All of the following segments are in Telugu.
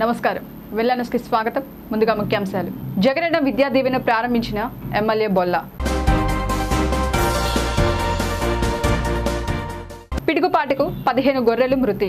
నమస్కారం వెల్లనస్కి స్వాగతం ముందుగా ముఖ్యాంశాలు జగనన్న విద్యా దీవెన ప్రారంభించిన ఎమ్మెల్యే బొల్ల పిడుగుపాటుకు పదిహేను గొర్రెలు మృతి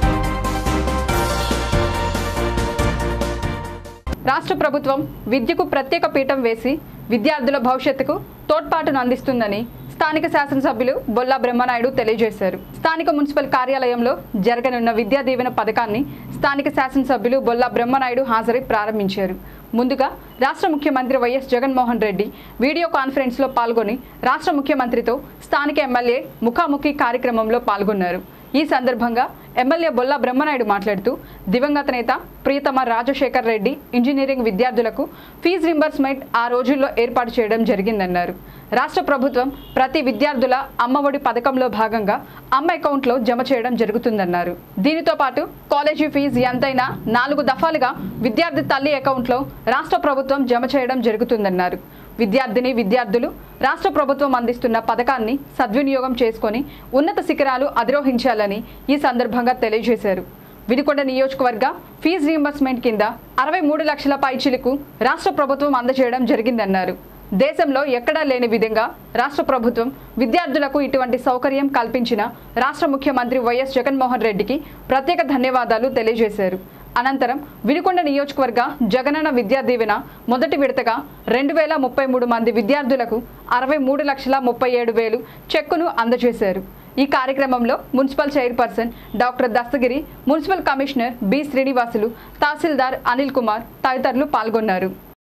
రాష్ట్ర ప్రభుత్వం విద్యకు ప్రత్యేక పీఠం వేసి విద్యార్థుల భవిష్యత్తుకు తోడ్పాటును అందిస్తుందని స్థానిక శాసనసభ్యులు బొల్లా బ్రహ్మనాయుడు తెలియజేశారు స్థానిక మున్సిపల్ కార్యాలయంలో జరగనున్న విద్యా దీవెన పథకాన్ని స్థానిక శాసనసభ్యులు బొల్లా బ్రహ్మనాయుడు హాజరై ప్రారంభించారు ముందుగా రాష్ట్ర ముఖ్యమంత్రి వైఎస్ జగన్మోహన్ రెడ్డి వీడియో కాన్ఫరెన్స్లో పాల్గొని రాష్ట్ర ముఖ్యమంత్రితో స్థానిక ఎమ్మెల్యే ముఖాముఖి కార్యక్రమంలో పాల్గొన్నారు ఈ సందర్భంగా ఎమ్మెల్యే బొల్లా బ్రహ్మనాయుడు మాట్లాడుతూ దివంగత నేత ప్రియతమ రాజశేఖర్ రెడ్డి ఇంజనీరింగ్ విద్యార్థులకు ఫీజు రింబర్స్మెంట్ ఆ రోజుల్లో ఏర్పాటు చేయడం జరిగిందన్నారు రాష్ట్ర ప్రభుత్వం ప్రతి విద్యార్థుల అమ్మఒడి పథకంలో భాగంగా అమ్మ అకౌంట్లో జమ చేయడం జరుగుతుందన్నారు దీనితో పాటు కాలేజీ ఫీజు ఎంతైనా నాలుగు దఫాలుగా విద్యార్థి తల్లి అకౌంట్లో రాష్ట్ర ప్రభుత్వం జమ చేయడం జరుగుతుందన్నారు విద్యార్థిని విద్యార్థులు రాష్ట్ర ప్రభుత్వం అందిస్తున్న పథకాన్ని సద్వినియోగం చేసుకొని ఉన్నత శిఖరాలు అధిరోహించాలని ఈ సందర్భంగా తెలియజేశారు వినుకొండ నియోజకవర్గ ఫీజు రీంబర్స్మెంట్ కింద అరవై మూడు లక్షల పైచిలకు రాష్ట్ర ప్రభుత్వం అందజేయడం జరిగిందన్నారు దేశంలో ఎక్కడా లేని విధంగా రాష్ట్ర ప్రభుత్వం విద్యార్థులకు ఇటువంటి సౌకర్యం కల్పించిన రాష్ట్ర ముఖ్యమంత్రి వైఎస్ జగన్మోహన్ రెడ్డికి ప్రత్యేక ధన్యవాదాలు తెలియజేశారు అనంతరం వినుకొండ నియోజకవర్గ జగనన్న విద్యా దీవెన మొదటి విడతగా రెండు వేల ముప్పై మూడు మంది విద్యార్థులకు అరవై మూడు లక్షల ముప్పై ఏడు వేలు చెక్కును అందజేశారు ఈ కార్యక్రమంలో municipal chairperson doctor Dastagiri municipal commissioner B Srinivasulu తహసీల్దార్ అనిల్ కుమార్ తదితరులు పాల్గొన్నారు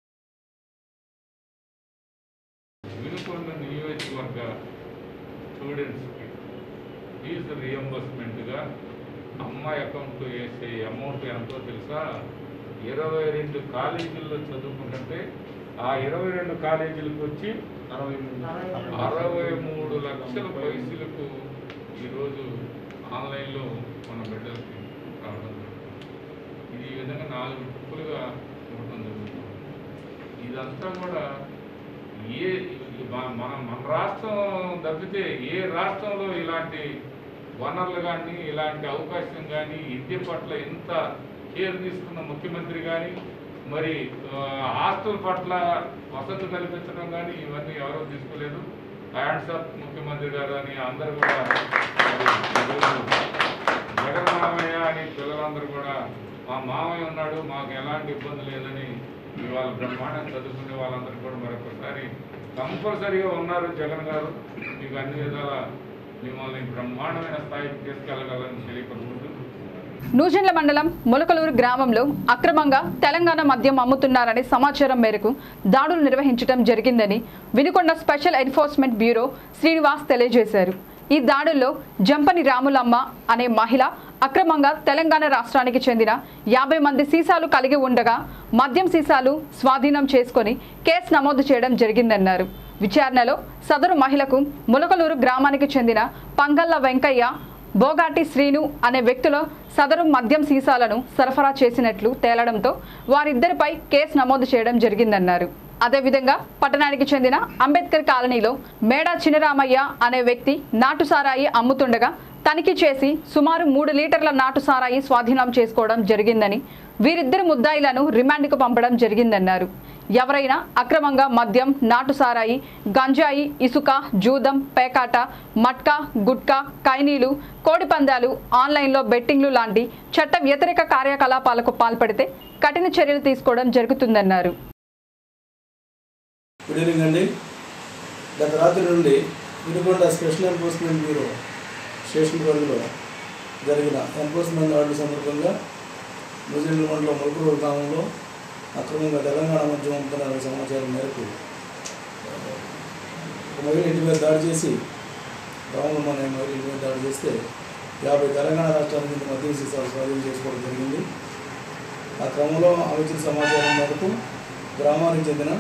వినుకొండ నియోజకవర్గ స్టూడెంట్స్కి ఫీజు రియంబర్స్మెంట్గా అమ్మాయి అకౌంట్లో వేసే అమౌంట్ ఎంతో తెలుసా ఇరవై రెండు కాలేజీల్లో చదువుకుంటుంటే ఆ ఇరవై రెండు కాలేజీలకు వచ్చి అరవై మూడు లక్షల పైసలకు ఈరోజు ఆన్లైన్లో మన బిడ్డలకి రావడం జరుగుతుంది. ఇది ఈ విధంగా నాలుగు ట్రిప్పులుగా ఇవ్వడం జరుగుతుంది ఇదంతా కూడా ఏ మన మన మన రాష్ట్రం తప్పితే ఏ రాష్ట్రంలో ఇలాంటి వనరులు కానీ ఇలాంటి అవకాశం కానీ విద్య పట్ల ఎంత కేర్ తీసుకున్న ముఖ్యమంత్రి కానీ మరి ఆ, హాస్టల్ పట్ల వసతి కల్పించడం కానీ ఇవన్నీ ఎవరూ తీసుకోలేదు హ్యాండ్స్ అప్ ముఖ్యమంత్రి గారు అని అందరూ కూడా మరి ఈరోజు జగన్ మామయ్య అని పిల్లలందరూ కూడా మా మామయ్య ఉన్నాడు మాకు ఎలాంటి ఇబ్బంది లేదని ఇవాళ బ్రహ్మాండం చదువుకునే వాళ్ళందరూ కూడా మరొకసారి కంపల్సరీగా ఉన్నారు జగన్ గారు మీకు అన్ని విధాల మిమ్మల్ని బ్రహ్మాండమైన స్థాయికి తీసుకెళ్ళగలని తెలియపరుచుకుంటూ నూజెండ్ల మండలం మొలకలూరు గ్రామంలో అక్రమంగా తెలంగాణ మద్యం అమ్ముతున్నారనే సమాచారం మేరకు దాడులు నిర్వహించడం జరిగిందని Vinukonda special enforcement bureau Srinivas తెలియజేశారు ఈ దాడుల్లో జంపని రాములమ్మ అనే మహిళ అక్రమంగా తెలంగాణ రాష్ట్రానికి చెందిన యాభై మంది సీసాలు కలిగి ఉండగా మద్యం సీసాలు స్వాధీనం చేసుకొని కేసు నమోదు చేయడం జరిగిందన్నారు విచారణలో సదరు మహిళకు ములకలూరు గ్రామానికి చెందిన పంగల్ల వెంకయ్య బోగాటి శ్రీను అనే వ్యక్తులు సదరు మద్యం సీసాలను సరఫరా చేసినట్లు తేలడంతో వారిద్దరిపై కేసు నమోదు చేయడం జరిగిందన్నారు అదేవిధంగా పట్టణానికి చెందిన అంబేద్కర్ కాలనీలో మేడా చినరామయ్య అనే వ్యక్తి నాటు సారాయి అమ్ముతుండగా తనిఖీ చేసి సుమారు మూడు లీటర్ల నాటు సారాయి స్వాధీనం చేసుకోవడం జరిగిందని వీరిద్దరు ముద్దాయిలను రిమాండ్కు పంపడం జరిగిందన్నారు ఎవరైనా అక్రమంగా మద్యం నాటు సారాయి గంజాయి ఇసుక జూదం పేకాట మట్కా గుట్కా కైనీలు కోడిపందాలు ఆన్లైన్లో బెట్టింగ్లు లాంటి చట్ట వ్యతిరేక కార్యకలాపాలకు పాల్పడితే కఠిన చర్యలు తీసుకోవడం జరుగుతుందన్నారు గుడ్ ఈవినింగ్ అండి గత రాత్రి నుండి Vinukonda special enforcement bureau station పరిధిలో జరిగిన ఎన్ఫోర్స్మెంట్ ఆర్డర్ సందర్భంగా న్యూజిలాండ్ మండలం ములుకూరు గ్రామంలో అక్రమంగా తెలంగాణ మధ్య అమ్ముతున్నారనే సమాచారం మేరకు ఆ, ఒక మహిళ ఇంటి మీద దాడి చేసి గ్రామంలో మన మహిళ ఇంటి మీద దాడి చేస్తే యాభై తెలంగాణ రాష్ట్రానికి చెందిన మద్యం సీసాలు స్వాధీనం చేసుకోవడం జరిగింది ఆ క్రమంలో ఆమె ఇచ్చిన సమాచారం మేరకు గ్రామానికి చెందిన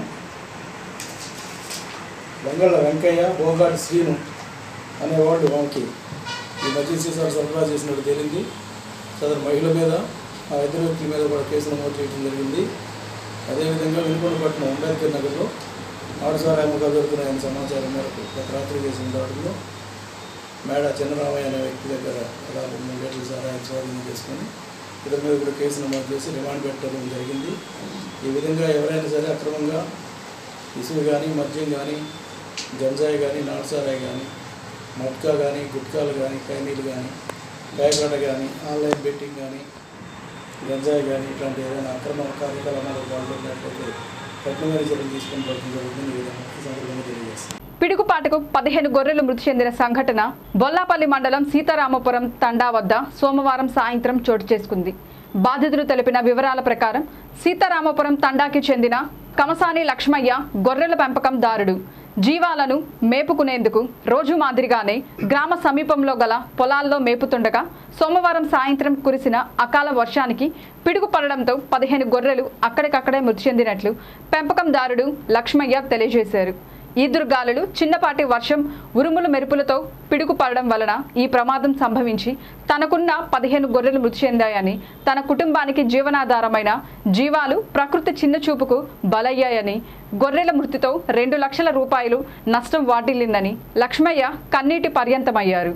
బంగాళ వెంకయ్య బోగాటి శ్రీను అనేవాళ్ళు ఆమెకి ఈ మధ్య సీసాలు సరఫరా చేసినట్టు తేలింది సదరు మహిళ మీద ఆ ఇద్దరు వ్యక్తుల మీద కూడా కేసు నమోదు చేయడం జరిగింది అదేవిధంగా వినుకొండపట్నం అంబేద్కర్ నగర్లో ఆడసారి అమ్మకాలు జరుగుతున్నాయన్న సమాచారం మేరకు గత రాత్రి చేసిన దాడుల్లో మేడ చంద్రరామయ్య అనే వ్యక్తి దగ్గర అలా మూడు లీటర్ల సారాయి స్వాధీనం చేసుకొని ఇతని మీద కూడా కేసు నమోదు చేసి రిమాండ్ పెట్టడం జరిగింది ఈ విధంగా ఎవరైనా సరే అక్రమంగా ఇసుక కానీ మద్యం కానీ గంజాయి కానీ నాటుసారాయి కానీ మట్కా కానీ గుట్కాలు కానీ కైనీలు కానీ పేకాట కానీ ఆన్లైన్ బెట్టింగ్ కానీ గంజాయి కానీ ఇట్లాంటి ఏదైనా అక్రమ కార్యకలాపాలకు పాల్పడినట్లయితే కఠినమైన చర్యలు తీసుకుని పడుతుంది జరుగుతుంది ఈ విధంగా ఈ సందర్భంగా తెలియజేస్తాను పిడుగుపాటుకు పదిహేను గొర్రెలు మృతి చెందిన సంఘటన బొల్లాపల్లి మండలం సీతారామపురం తండా వద్ద సోమవారం సాయంత్రం చోటు చేసుకుంది బాధితులు తెలిపిన వివరాల ప్రకారం సీతారామపురం తండాకి చెందిన కమసాని లక్ష్మయ్య గొర్రెల పెంపకందారుడు జీవాలను మేపుకునేందుకు రోజు మాదిరిగానే గ్రామ సమీపంలో గల పొలాల్లో మేపుతుండగా సోమవారం సాయంత్రం కురిసిన అకాల వర్షానికి పిడుగు పడడంతో పదిహేను గొర్రెలు అక్కడికక్కడే మృతి చెందినట్లు పెంపకందారుడు లక్ష్మయ్య తెలియజేశారు ఈదురుగాలులు చిన్నపాటి వర్షం ఉరుములు మెరుపులతో పిడుగు పడడం వలన ఈ ప్రమాదం సంభవించి తనకున్న పదిహేను గొర్రెలు మృతి చెందాయని తన కుటుంబానికి జీవనాధారమైన జీవాలు ప్రకృతి చిన్న చూపుకు బలయ్యాయని గొర్రెల మృతితో రెండు లక్షల రూపాయలు నష్టం వాటిల్లిందని లక్ష్మయ్య కన్నీటి పర్యంతమయ్యారు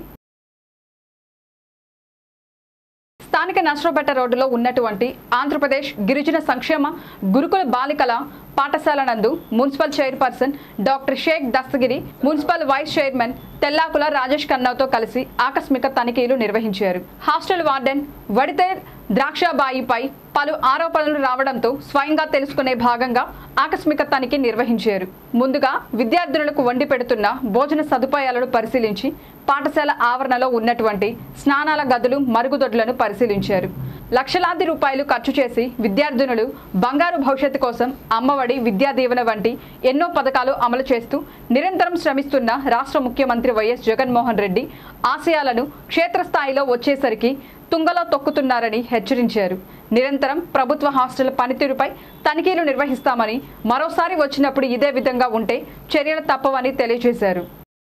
స్థానిక నష్టపేట రోడ్డులో ఉన్నటువంటి ఆంధ్రప్రదేశ్ గిరిజన సంక్షేమ గురుకుల బాలికల పాఠశాల నందు municipal chairperson doctor Sheikh Dastagiri municipal vice chairman Tellakula Rajesh ఖన్నాతో కలిసి ఆకస్మిక తనిఖీలు నిర్వహించారు హాస్టల్ వార్డెన్ వడితేర్ ద్రాక్షాబాయిపై పలు ఆరోపణలు రావడంతో స్వయంగా తెలుసుకునే భాగంగా ఆకస్మిక తనిఖీ నిర్వహించారు ముందుగా విద్యార్థినులకు వండి పెడుతున్న భోజన సదుపాయాలను పరిశీలించి పాఠశాల ఆవరణలో ఉన్నటువంటి స్నానాల గదులు మరుగుదొడ్లను పరిశీలించారు లక్షలాది రూపాయలు ఖర్చు చేసి విద్యార్థినులు బంగారు భవిష్యత్తు కోసం అమ్మఒడి విద్యా దీవెన వంటి ఎన్నో పథకాలు అమలు చేస్తూ నిరంతరం శ్రమిస్తున్న రాష్ట్ర ముఖ్యమంత్రి వైఎస్ జగన్మోహన్ రెడ్డి ఆశయాలను క్షేత్రస్థాయిలో వచ్చేసరికి తుంగలో తొక్కుతున్నారని హెచ్చరించారు నిరంతరం ప్రభుత్వ హాస్టల్ పనితీరుపై తనిఖీలు నిర్వహిస్తామని మరోసారి వచ్చినప్పుడు ఇదే విధంగా ఉంటే చర్యలు తప్పవని తెలియజేశారు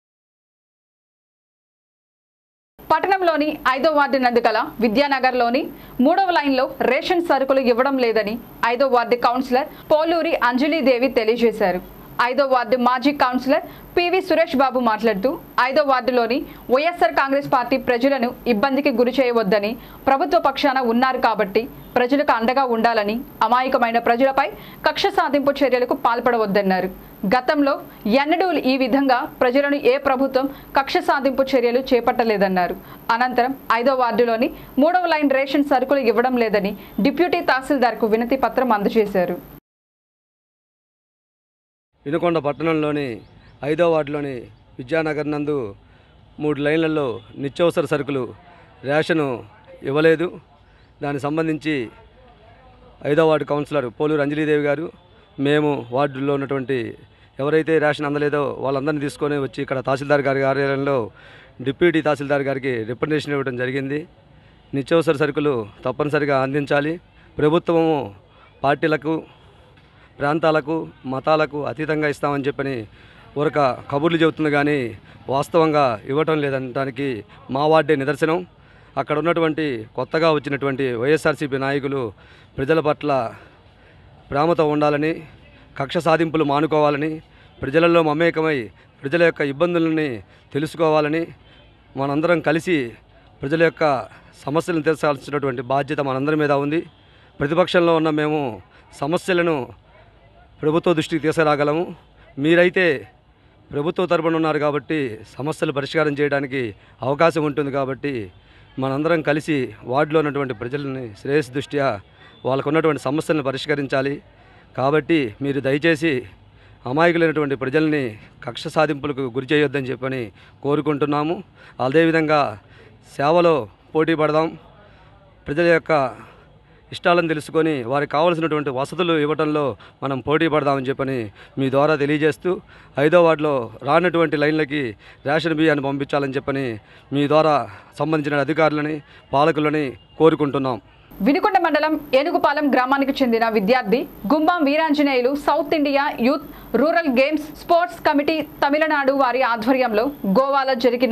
పట్టణంలోని ఐదో వార్డు నందు గల విద్యానగర్లోని మూడవ లైన్లో రేషన్ సరుకులు ఇవ్వడం లేదని ఐదో వార్డు కౌన్సిలర్ పోలూరి అంజలీదేవి తెలియజేశారు ఐదో వార్డు మాజీ కౌన్సిలర్ పివి సురేష్ బాబు మాట్లాడుతూ ఐదో వార్డులోని వైఎస్ఆర్ కాంగ్రెస్ పార్టీ ప్రజలను ఇబ్బందికి గురి చేయవద్దని ప్రభుత్వ పక్షాన ఉన్నారు కాబట్టి ప్రజలకు అండగా ఉండాలని అమాయకమైన ప్రజలపై కక్ష సాధింపు చర్యలకు పాల్పడవద్దన్నారు గతంలో ఎన్నడూ ఈ విధంగా ప్రజలను ఏ ప్రభుత్వం కక్ష సాధింపు చర్యలు చేపట్టలేదన్నారు అనంతరం ఐదో వార్డులోని మూడవ లైన్ రేషన్ సరుకులు ఇవ్వడం లేదని డిప్యూటీ తహసీల్దార్కు వినతి పత్రం అందజేశారు వినుకొండ పట్టణంలోని ఐదో వార్డులోని విద్యానగర్ నందు మూడు లైన్లలో నిత్యావసర సరుకులు రేషను ఇవ్వలేదు దానికి సంబంధించి ఐదో వార్డు కౌన్సిలర్ పోలూరు అంజలీదేవి గారు మేము వార్డులో ఉన్నటువంటి ఎవరైతే రేషన్ అందలేదో వాళ్ళందరినీ తీసుకొని వచ్చి ఇక్కడ తహసీల్దార్ గారి కార్యాలయంలో డిప్యూటీ తహసీల్దార్ గారికి రిప్రజెంటేషన్ ఇవ్వడం జరిగింది నిత్యావసర సరుకులు తప్పనిసరిగా అందించాలి ప్రభుత్వము పార్టీలకు ప్రాంతాలకు మతాలకు అతీతంగా ఇస్తామని చెప్పని ఊరక కబుర్లు చెబుతుంది కానీ వాస్తవంగా ఇవ్వటం లేదనడానికి మా వార్డే నిదర్శనం అక్కడ ఉన్నటువంటి కొత్తగా వచ్చినటువంటి వైఎస్ఆర్సీపీ నాయకులు ప్రజల పట్ల ప్రేమతో ఉండాలని కక్ష సాధింపులు మానుకోవాలని ప్రజలలో మమేకమై ప్రజల యొక్క ఇబ్బందులని తెలుసుకోవాలని మనందరం కలిసి ప్రజల యొక్క సమస్యలను తీర్చాల్సినటువంటి బాధ్యత మనందరి మీద ఉంది ప్రతిపక్షంలో ఉన్న మేము సమస్యలను ప్రభుత్వ దృష్టికి తీసుకురాగలము మీరైతే ప్రభుత్వ తరపున ఉన్నారు కాబట్టి సమస్యలు పరిష్కారం చేయడానికి అవకాశం ఉంటుంది కాబట్టి మనందరం కలిసి వార్డులో ఉన్నటువంటి ప్రజలని శ్రేయస్ దృష్ట్యా వాళ్ళకు ఉన్నటువంటి సమస్యలను పరిష్కరించాలి కాబట్టి మీరు దయచేసి అమాయకులైనటువంటి ప్రజల్ని కక్ష సాధింపులకు గురి చేయొద్దని చెప్పని కోరుకుంటున్నాము అదేవిధంగా సేవలో పోటీ పడదాం ప్రజల యొక్క ఇష్టాలను తెలుసుకొని వారికి కావలసినటువంటి వసతులు ఇవ్వడంలో మనం పోటీ పడదామని చెప్పని మీ ద్వారా తెలియజేస్తూ ఐదో వార్డులో రానటువంటి లైన్లకి రేషన్ బియ్యాన్ని పంపించాలని చెప్పని మీ ద్వారా సంబంధించిన అధికారులని పాలకులని కోరుకుంటున్నాం వినుకొండ మండలం ఏనుగుపాలెం గ్రామానికి చెందిన విద్యార్థి Gumbam Veeranjaneyulu South India youth rural games sports committee Tamil Nadu వారి ఆధ్వర్యంలో గోవాలో జరిగిన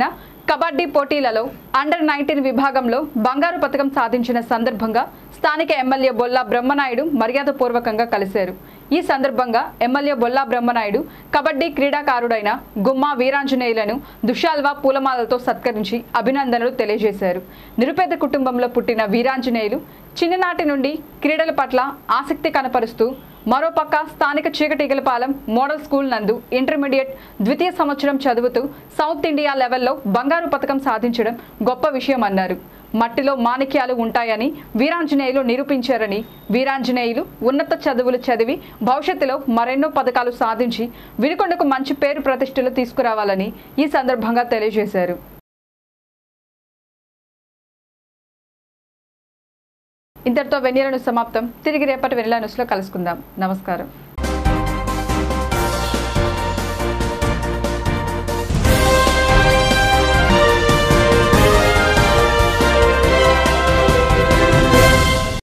కబడ్డీ పోటీలలో అండర్ నైన్టీన్ విభాగంలో బంగారు పథకం సాధించిన సందర్భంగా స్థానిక ఎమ్మెల్యే బొల్లా బ్రహ్మనాయుడు మర్యాదపూర్వకంగా కలిశారు ఈ సందర్భంగా ఎమ్మెల్యే బొల్లా బ్రహ్మనాయుడు కబడ్డీ క్రీడాకారుడైన గుమ్మా వీరాంజనేయులను దుశాల్వా పూలమాలతో సత్కరించి అభినందనలు తెలియజేశారు నిరుపేద కుటుంబంలో పుట్టిన వీరాంజనేయులు చిన్ననాటి నుండి క్రీడల పట్ల ఆసక్తి కనపరుస్తూ మరోపక్క స్థానిక చీకటిగలపాలెం మోడల్ స్కూల్ నందు ఇంటర్మీడియట్ ద్వితీయ సంవత్సరం చదువుతూ సౌత్ ఇండియా లెవెల్లో బంగారు పథకం సాధించడం గొప్ప విషయం అన్నారు మట్టిలో మాణిక్యాలు ఉంటాయని వీరాంజనేయులు నిరూపించారని వీరాంజనేయులు ఉన్నత చదువులు చదివి భవిష్యత్తులో మరెన్నో పథకాలు సాధించి వినుకొండకు మంచి పేరు ప్రతిష్టలు తీసుకురావాలని ఈ సందర్భంగా తెలియజేశారు ఇంతటితో వెన్నెలను సమాప్తం తిరిగి రేపటి వెన్నెల న్యూస్లో కలుసుకుందాం నమస్కారం